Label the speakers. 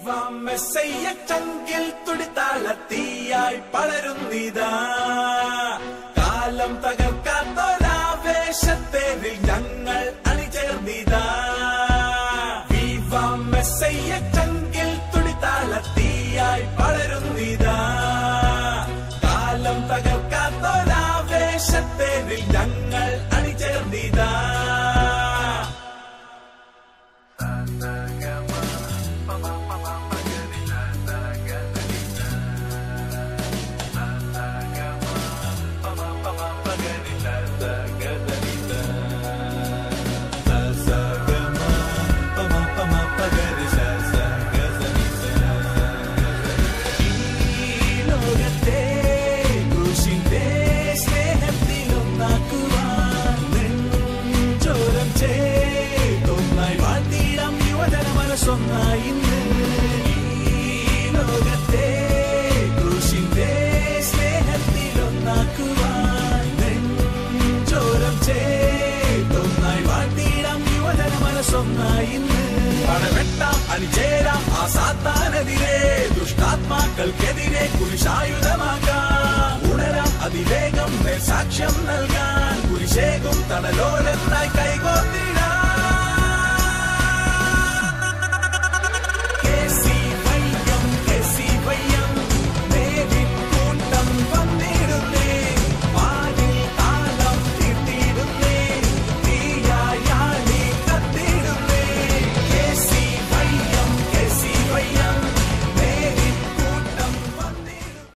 Speaker 1: മെസ്സയ്യ ചങ്കിൽ തുടിത്താള തീയായി പളരുന്നിതാ കാലം തകർക്കാത്തൊരാവേശത്തേരിൽ ഞങ്ങൾ അണിചേർന്നിതാ വിവാം മെസ്സയ്യ ചങ്കിൽ തുടിത്താള തീയായി പളരുന്നിതാ കാലം തകർക്കാത്തൊരാവേശത്തേരിൽ ഞങ്ങൾ അണിചേർന്നിതാ ഈ ലോകത്തെ ക്രൂശിന്റെ സ്നേഹത്തിലൊന്നാക്കുവാൻ നെഞ്ചോരം ചേർന്നൊന്നായി വാഴ്ത്തിയിടം യുവജന മനസ്സൊന്നായി ഇന്ന്. ഈ ലോകത്തെ ക്രൂശിന്റെ സ്നേഹത്തിലൊന്നാക്കുവാൻ നെഞ്ചോരം ചേർന്നൊന്നായി വാഴ്ത്തിയിടം യുവജന മനസ്സൊന്നായി ഇന്ന്. പടവെട്ടാം അണിചേരാം ആ സാത്താനെതിരെ ദുഷ്ടാത്മാക്കൾക്കെതിരെ കുരിശായുധമാകാം ഉണരാം അതിവേഗം മേൽ സാക്ഷ്യം നൽകാൻ കുരിശേകും തണലോല